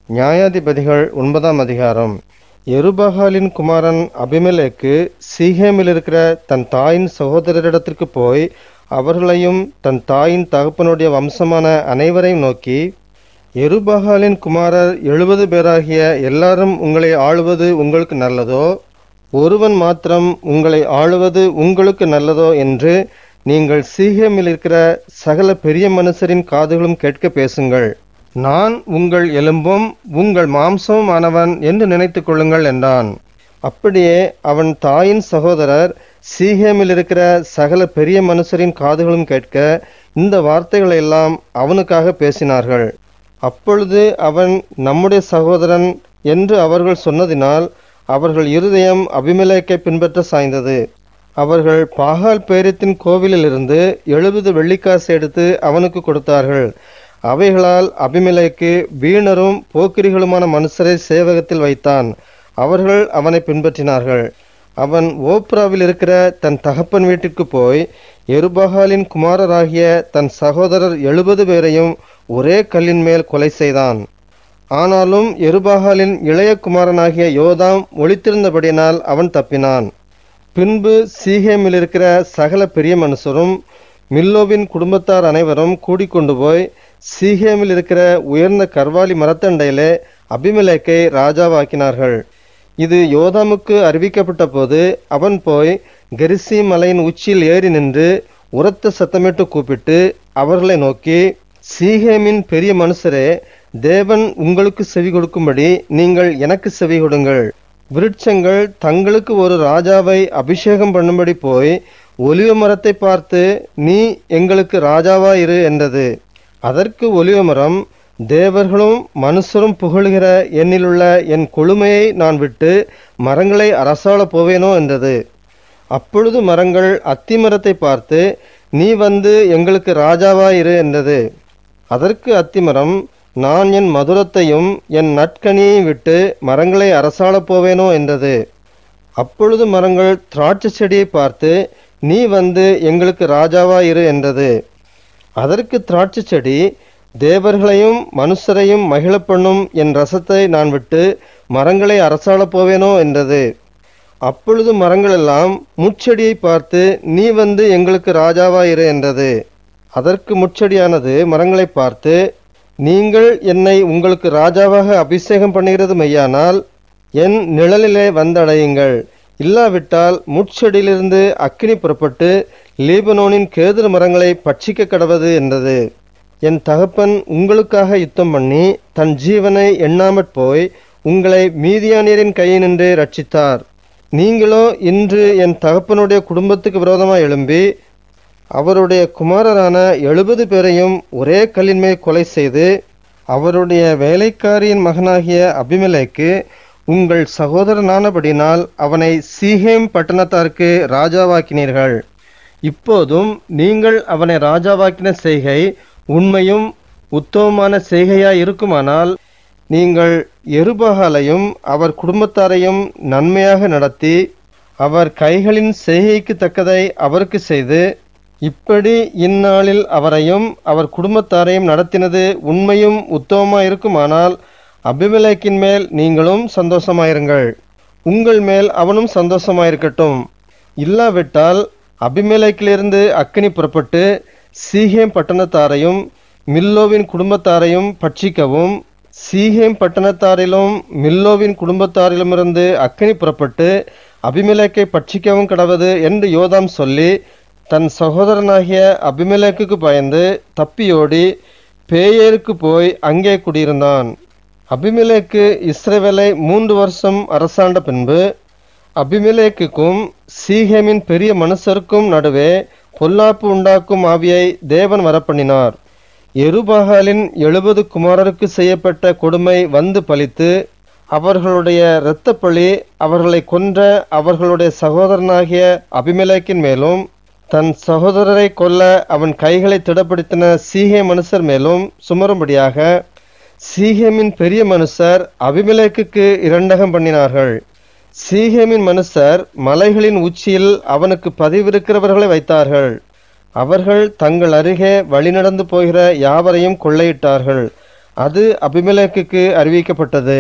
நியாயாதிபதிகள் ஒன்பதாம் அதிகாரம் எருபகாலின் குமாரன் அபிமெலேக்கு சீகேமில் இருக்கிற தன் தாயின் சகோதரரிடத்திற்கு போய் அவர்களையும் தன் தாயின் தகப்பனுடைய வம்சமான அனைவரையும் நோக்கி எருபகாலின் குமாரர் எழுபது பேராகிய எல்லாரும் உங்களை ஆளுவது உங்களுக்கு நல்லதோ ஒருவன் மாத்திரம் உங்களை ஆளுவது உங்களுக்கு நல்லதோ என்று நீங்கள் சீகேமில் இருக்கிற சகல பெரிய மனுஷரின் காதுகளும் கேட்க பேசுங்கள் நான் உங்கள் எலும்பும் உங்கள் மாம்சமும் ஆனவன் என்று நினைத்துக் கொள்ளுங்கள் என்றான் அப்படியே அவன் தாயின் சகோதரர் சீகேமில் இருக்கிற சகல பெரிய மனுஷரின் காதுகளும் கேட்க இந்த வார்த்தைகளை எல்லாம் அவனுக்காக பேசினார்கள் அப்பொழுது அவன் நம்முடைய சகோதரன் என்று அவர்கள் சொன்னதினால் அவர்கள் இருதயம் அபிமெலேக்கை பின்பற்ற சாய்ந்தது அவர்கள் பாகால் பேரத்தின் கோவிலிலிருந்து எழுபது வெள்ளிக்காசு எடுத்து அவனுக்கு கொடுத்தார்கள் அவைகளால் அபிமெலேக்கு வீணரும் போக்கிரிகளுமான மனுஷரை சேவகத்தில் வைத்தான் அவர்கள் அவனை பின்பற்றினார்கள் அவன் ஓப்ராவில் இருக்கிற தன் தகப்பன் வீட்டிற்கு போய் எருபகாலின் குமாரராகிய தன் சகோதரர் எழுபது பேரையும் ஒரே கல்லின் மேல் கொலை செய்தான் ஆனாலும் எருபாகாலின் இளைய குமாரனாகிய யோதாம் ஒளித்திருந்தபடியினால் அவன் தப்பினான் பின்பு சீகேமில் இருக்கிற சகல பெரிய மனுஷரும் மில்லோவின் குடும்பத்தார் அனைவரும் கூடிக்கொண்டு போய் சீகேமில் இருக்கிற உயர்ந்த கர்வாலி மரத்தண்டையிலே அபிமெலேக்கை ராஜாவாக்கினார்கள் இது யோதாமுக்கு அறிவிக்கப்பட்ட போது அவன் போய் கெரிசி மலையின் உச்சியில் ஏறி நின்று உரத்த சத்தமிட்டு கூப்பிட்டு அவர்களை நோக்கி சீகேமின் பெரிய மனுஷரே தேவன் உங்களுக்கு செவி கொடுக்கும்படி நீங்கள் எனக்கு செவி கொடுங்கள் விருட்சங்கள் தங்களுக்கு ஒரு ராஜாவை அபிஷேகம் பண்ணும்படி போய் ஒலிவ மரத்தை பார்த்து நீ எங்களுக்கு ராஜாவாயிரு என்றது அதற்கு ஒலிவ மரம் தேவர்களும் மனுஷரும் புகழுகிற என்னிலுள்ள என் கொழுமையை நான் விட்டு மரங்களை அரசாள போவேனோ என்றது அப்பொழுது மரங்கள் அத்தி மரத்தை பார்த்து நீ வந்து எங்களுக்கு ராஜாவாயிரு என்றது அதற்கு அத்திமரம் நான் என் மதுரத்தையும் என் நற்கனியையும் விட்டு மரங்களை அரசாளப் போவேனோ என்றது அப்பொழுது மரங்கள் திராட்சை செடியை பார்த்து நீ வந்து எங்களுக்கு ராஜாவாயிரு என்றது அதற்கு திராட்சை செடி தேவர்களையும் மனுஷரையும் மகிழ பண்ணும் என் ரசத்தை நான் விட்டு மரங்களை அரசாளப் போவேனோ என்றது அப்பொழுது மரங்களெல்லாம் முச்செடியை பார்த்து நீ வந்து எங்களுக்கு ராஜாவாயிரு என்றது அதற்கு முச்செடியானது மரங்களை பார்த்து நீங்கள் என்னை உங்களுக்கு ராஜாவாக அபிஷேகம் பண்ணுகிறது மெய்யானால் என் நிழலிலே வந்தடையுங்கள் இல்லாவிட்டால் முட்செடியிலிருந்து அக்கினி புறப்பட்டு லீபனோனின் கேதுரு மரங்களை பட்சிக்க கடவது என்றது என் தகப்பன் உங்களுக்காக யுத்தம் பண்ணி தன் ஜீவனை எண்ணாமற் போய் உங்களை மீதியானியரின் கையினின்று ரட்சித்தார் நீங்களோ இன்று என் தகப்பனுடைய குடும்பத்துக்கு விரோதமாக எழும்பி அவருடைய குமாரரான எழுபது பேரையும் ஒரே கல்லின் மேல் கொலை செய்து அவருடைய வேலைக்காரியின் மகனாகிய அபிமெலேக்கு உங்கள் சகோதரனானபடினால் அவனை சீஹேம் பட்டணத்தாருக்கு ராஜாவாக்கினீர்கள் இப்போதும் நீங்கள் அவனை ராஜாவாக்கின செய்கை உண்மையும் உத்தமமான செய்கையாய் இருக்குமானால் நீங்கள் எருபகாலையும் அவர் குடும்பத்தாரையும் நன்மையாக நடத்தி அவர் கைகளின் செய்கைக்கு தக்கதை அவருக்கு செய்து இப்படி இந்நாளில் அவரையும் அவர் குடும்பத்தாரையும் நடத்தினது உண்மையும் உத்தமமாக இருக்குமானால் அபிமெலேக்கின் மேல் நீங்களும் சந்தோஷமாயிருங்கள் உங்கள் மேல் அவனும் சந்தோஷமாயிருக்கட்டும் இல்லாவிட்டால் அபிமெலேக்கிலிருந்து அக்கினி புறப்பட்டு சீஹேம் பட்டணத்தாரையும் மில்லோவின் குடும்பத்தாரையும் பட்சிக்கவும் சீஹேம் பட்டணத்தாரிலும் மில்லோவின் குடும்பத்தாரிலுமிருந்து அக்கினி புறப்பட்டு அபிமெலேக்கை பட்சிக்கவும் கடவது என்று யோதாம் சொல்லி தன் சகோதரனாகிய அபிமெலேக்குக்கு பயந்து தப்பியோடி பேயேருக்கு போய் அங்கே குடியிருந்தான் அபிமெலேக்கு இஸ்ரவேலை மூன்று வருஷம் அரசாண்ட பின்பு அபிமெலேக்குக்கும் சீஹேமின் பெரிய மனுஷருக்கும் நடுவே பொல்லாப்பு உண்டாக்கும் ஆவியை தேவன் வரப்பண்ணினார் எருபாகாலின் எழுபது குமாரருக்கு செய்யப்பட்ட கொடுமை வந்து பலித்து அவர்களுடைய இரத்தப்பழி அவர்களை கொன்ற அவர்களுடைய சகோதரனாகிய அபிமெலேக்கின் மேலும் தன் சகோதரரை கொல்ல அவன் கைகளை திடப்படுத்தின சீகே மனுஷர் மேலும் சுமரும்படியாக சீகேமின் பெரிய மனுஷர் அபிமெலேக்குக்கு இரண்டகம் பண்ணினார்கள் சீகேமின் மனுஷர் மலைகளின் உச்சியில் அவனுக்கு பதிவிருக்கிறவர்களை வைத்தார்கள் அவர்கள் தங்கள் அருகே வழிநடந்து போகிற யாவரையும் கொள்ளையிட்டார்கள் அது அபிமெலேக்குக்கு அறிவிக்கப்பட்டது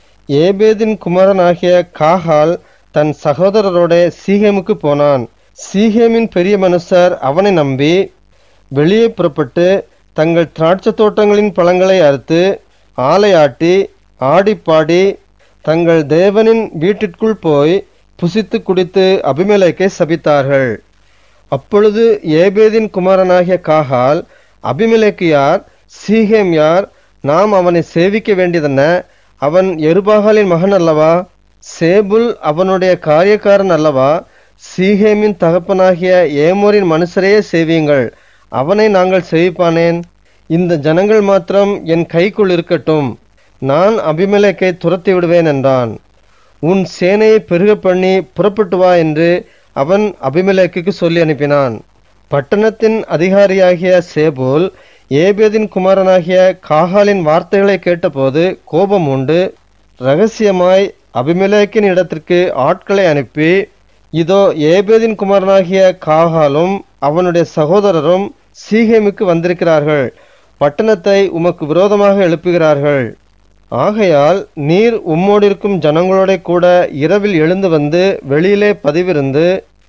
ஏபேதின் குமாரனாகிய காகால் தன் சகோதரரோட சீகேமுக்கு போனான் சீகேமின் பெரிய மனுஷர் அவனை நம்பி வெளியே புறப்பட்டு தங்கள் திராட்சை தோட்டங்களின் பழங்களை அறுத்து ஆலையாட்டி ஆடிப்பாடி தங்கள் தேவனின் வீட்டிற்குள் போய் புசித்து குடித்து அபிமெலேக்கை சபித்தார்கள் அப்பொழுது ஏபேதின் குமாரனாகிய காகால் அபிமெலேக்கு யார் சீகேம் யார் நாம் அவனை சேவிக்க வேண்டியதென்ன அவன் எருபாகாலின் மகன் அல்லவா சேபுல் அவனுடைய காரியக்காரன் அல்லவா சீகேமின் தகப்பனாகிய ஏமோரின் மனுஷரையே சேவியுங்கள் அவனை நாங்கள் சேவிப்பானேன் இந்த ஜனங்கள் மாத்திரம் என் கைக்குள் இருக்கட்டும் நான் அபிமெலேக்கை துரத்தி விடுவேன் என்றான் உன் சேனையை பெருக பண்ணி புறப்பட்டு வா என்று அவன் அபிமெலேக்குக்கு சொல்லி அனுப்பினான் பட்டணத்தின் அதிகாரியாகிய சேபோல் ஏபேதின் குமாரனாகிய காகாலின் வார்த்தைகளை கேட்டபோது கோபம் உண்டு ரகசியமாய் அபிமெலேக்கின் இடத்திற்கு ஆட்களை அனுப்பி இதோ ஏபேதின் குமாரனாகிய காகாலும் அவனுடைய சகோதரரும் சீகேமுக்கு வந்திருக்கிறார்கள் பட்டணத்தை உமக்கு விரோதமாக எழுப்புகிறார்கள் ஆகையால் நீர் உம்மோடிருக்கும் ஜனங்களோட கூட இரவில் எழுந்து வந்து வெளியிலே பதிவிருந்து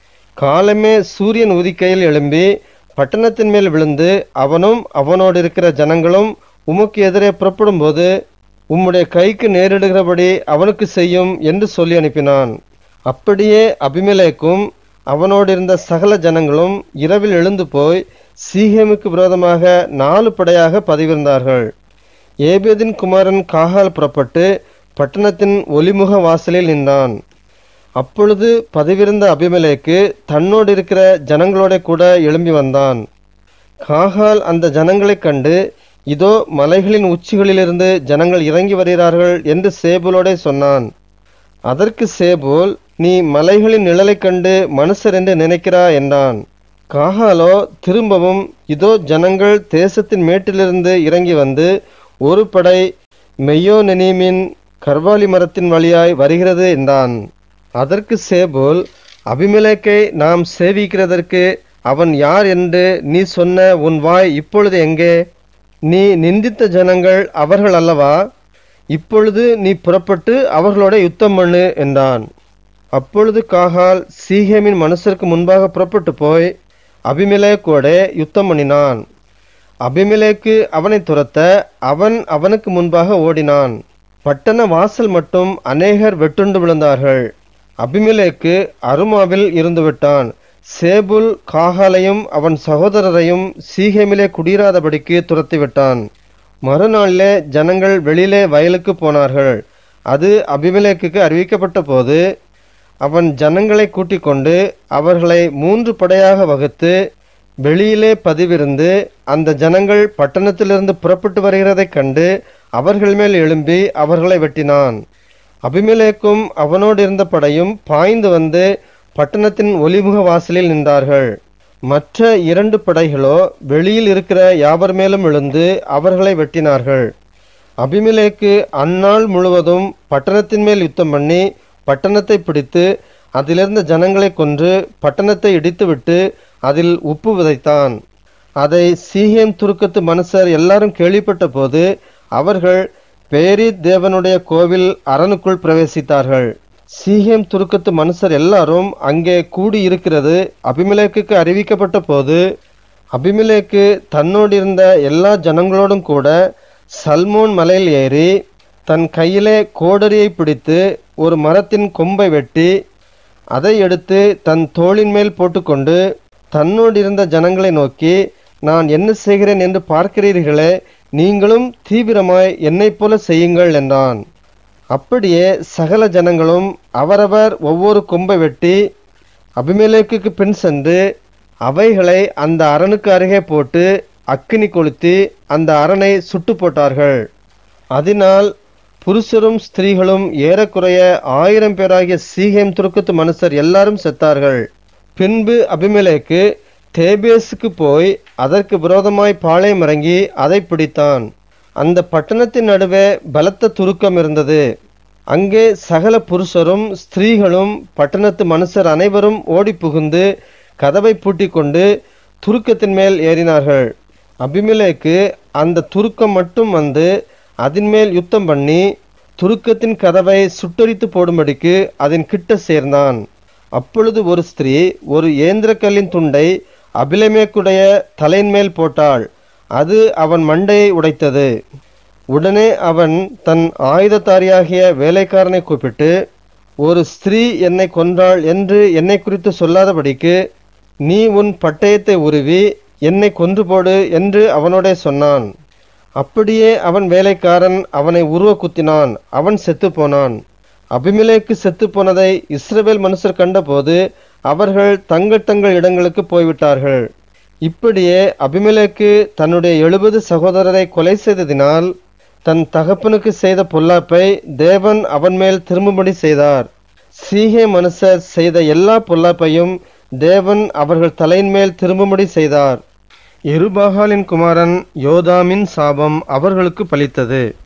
காலமே சூரியன் உதிக்கையில் எழும்பி பட்டணத்தின் மேல் விழுந்து அவனும் அவனோடு இருக்கிற ஜனங்களும் உமக்கு எதிரே புறப்படும்போது உம்முடைய கைக்கு நேரிடுகிறபடி அவனுக்கு செய்யும் என்று சொல்லி அனுப்பினான் அப்படியே அபிமெலேக்கும் அவனோடு இருந்த சகல ஜனங்களும் இரவில் எழுந்து போய் சீகேமுக்கு விரோதமாக நாலு படையாக பதிவிருந்தார்கள் ஏபேதின் குமாரன் காகால் புறப்பட்டு பட்டணத்தின் ஒலிமுக வாசலில் நின்றான் அப்பொழுது பதிவிருந்த அபிமெலேக்கு தன்னோடு இருக்கிற ஜனங்களோட கூட எழும்பி வந்தான் காகால் அந்த ஜனங்களைக் கண்டு இதோ மலைகளின் உச்சிகளிலிருந்து ஜனங்கள் இறங்கி வருகிறார்கள் என்று சேபுலோடே சொன்னான் அதற்கு சேபோல் நீ மலைகளின் நிழலைக் கண்டு மனுஷர் என்று நினைக்கிறா என்றான் காகாலோ திரும்பவும் இதோ ஜனங்கள் தேசத்தின் மேட்டிலிருந்து இறங்கி வந்து ஒரு படை மெய்யோனெனீமின் கர்வாலி மரத்தின் வழியாய் வருகிறது என்றான் அதற்கு சேபோல் அபிமெலேக்கை நாம் சேவிக்கிறதற்கு அவன் யார் என்று நீ சொன்ன உன் வாய் இப்பொழுது எங்கே நீ நிந்தித்த ஜனங்கள் அவர்கள் அல்லவா இப்பொழுது நீ புறப்பட்டு அவர்களோட யுத்தம் பண்ணு என்றான் அப்பொழுது காகால் சீகேமின் மனுஷருக்கு முன்பாக புறப்பட்டு போய் அபிமெலேக்கோட யுத்தம் பண்ணினான் அபிமெலேக்கு அவனை துரத்த அவன் அவனுக்கு முன்பாக ஓடினான் பட்டண வாசல் மட்டும் அநேகர் வெட்டுண்டு விழுந்தார்கள் அபிமெலேக்கு அருமாவில் இருந்து விட்டான் சேபுல் காகாலையும் அவன் சகோதரரையும் சீகேமிலே குடியிராதபடிக்கு துரத்தி விட்டான் மறுநாளிலே ஜனங்கள் வெளியிலே வயலுக்கு போனார்கள் அது அபிமெலேக்குக்கு அறிவிக்கப்பட்ட போது அவன் ஜனங்களை கூட்டிக் கொண்டு அவர்களை மூன்று படையாக வகுத்து வெளியிலே பதிவிருந்து அந்த ஜனங்கள் பட்டணத்திலிருந்து புறப்பட்டு வருகிறதைக் கண்டு அவர்கள் மேல் எழும்பி அவர்களை வெட்டினான் அபிமெலேக்கும் அவனோடு இருந்த படையும் பாய்ந்து வந்து பட்டணத்தின் ஒலிமுக வாசலில் நின்றார்கள் மற்ற இரண்டு படைகளோ வெளியில் இருக்கிற யாவர் மேலும் எழுந்து அவர்களை வெட்டினார்கள் அபிமெலேக்கு அந்நாள் முழுவதும் பட்டணத்தின் மேல் யுத்தம் பண்ணி பட்டணத்தை பிடித்து அதிலிருந்த ஜனங்களை கொன்று பட்டணத்தை இடித்துவிட்டு அதில் உப்பு விதைத்தான் அதை சீகேம் துருக்கத்து மனுஷர் எல்லாரும் கேள்விப்பட்ட போது அவர்கள் பேரித் தேவனுடைய கோவில் அரணுக்குள் பிரவேசித்தார்கள் சீகேம் துருக்கத்து மனுஷர் எல்லாரும் அங்கே கூடி இருக்கிறது அபிமெலேக்குக்கு அறிவிக்கப்பட்ட போது அபிமெலேக்கு தன்னோடு இருந்த எல்லா ஜனங்களோடும் கூட சல்மோன் மலையில் ஏறி தன் கையிலே கோடரியை பிடித்து ஒரு மரத்தின் கொம்பை வெட்டி அதை எடுத்து தன் தோளின் மேல் போட்டுக்கொண்டு தன்னோடு இருந்த ஜனங்களை நோக்கி நான் என்ன செய்கிறேன் என்று பார்க்கிறீர்களே நீங்களும் தீவிரமாய் என்னைப் போல செய்யுங்கள் என்றான் அப்படியே சகல ஜனங்களும் அவரவர் ஒவ்வொரு கொம்பை வெட்டி அபிமெலேக்குக்கு பின் சென்று அவைகளை அந்த அரணுக்கு அருகே போட்டு அக்கினி கொளுத்தி அந்த அரணை சுட்டு போட்டார்கள் அதனால் புருஷரும் ஸ்திரீகளும் ஏறக்குறைய ஆயிரம் பேராகிய சீகேம் துருக்கத்து மனுஷர் எல்லாரும் செத்தார்கள் பின்பு அபிமெலேக்கு தேபேஸுக்கு போய் அதற்கு விரோதமாய் பாளையம் இறங்கி அதை பிடித்தான் அந்த பட்டணத்தின் நடுவே பலத்த துருக்கம் இருந்தது அங்கே சகல புருஷரும் ஸ்திரீகளும் பட்டணத்து மனுஷர் அனைவரும் ஓடி புகுந்து கதவை பூட்டிக் கொண்டு துருக்கத்தின் மேல் ஏறினார்கள் அபிமெலேக்கு அந்த துருக்கம் மட்டும் வந்து அதின்மேல் யுத்தம் பண்ணி துருக்கத்தின் கதவை சுட்டரித்து போடும்படிக்கு அதன் கிட்ட சேர்ந்தான் அப்பொழுது ஒரு ஸ்திரீ ஒரு ஏந்திரக்கல்லின் துண்டை அபிலமேக்குடைய தலையின்மேல் போட்டாள் அது அவன் மண்டையை உடைத்தது உடனே அவன் தன் ஆயுததாரியாகிய வேலைக்காரனை கூப்பிட்டு ஒரு ஸ்திரீ என்னை கொன்றாள் என்று என்னை குறித்து சொல்லாதபடிக்கு நீ உன் பட்டயத்தை உருவி என்னை கொன்று போடு என்று அவனோடே சொன்னான் அப்படியே அவன் வேலைக்காரன் அவனை உருவ குத்தினான் அவன் செத்துப் போனான் அபிமெலேக்கு செத்துப் போனதை இஸ்ரவேல் மனுஷர் கண்டபோது அவர்கள் தங்கள் தங்கள் இடங்களுக்கு போய்விட்டார்கள் இப்படியே அபிமெலேக்கு தன்னுடைய எழுபது சகோதரரை கொலை செய்ததினால் தன் தகப்பனுக்கு செய்த பொல்லாப்பை தேவன் அவன் மேல் திரும்பும்படி செய்தார் சீகே மனுஷர் செய்த எல்லா பொல்லாப்பையும் தேவன் அவர்கள் தலையின் மேல் திரும்பும்படி செய்தார் எருபாகாலின் குமாரன் யோதாமின் சாபம் அவர்களுக்கு பலித்தது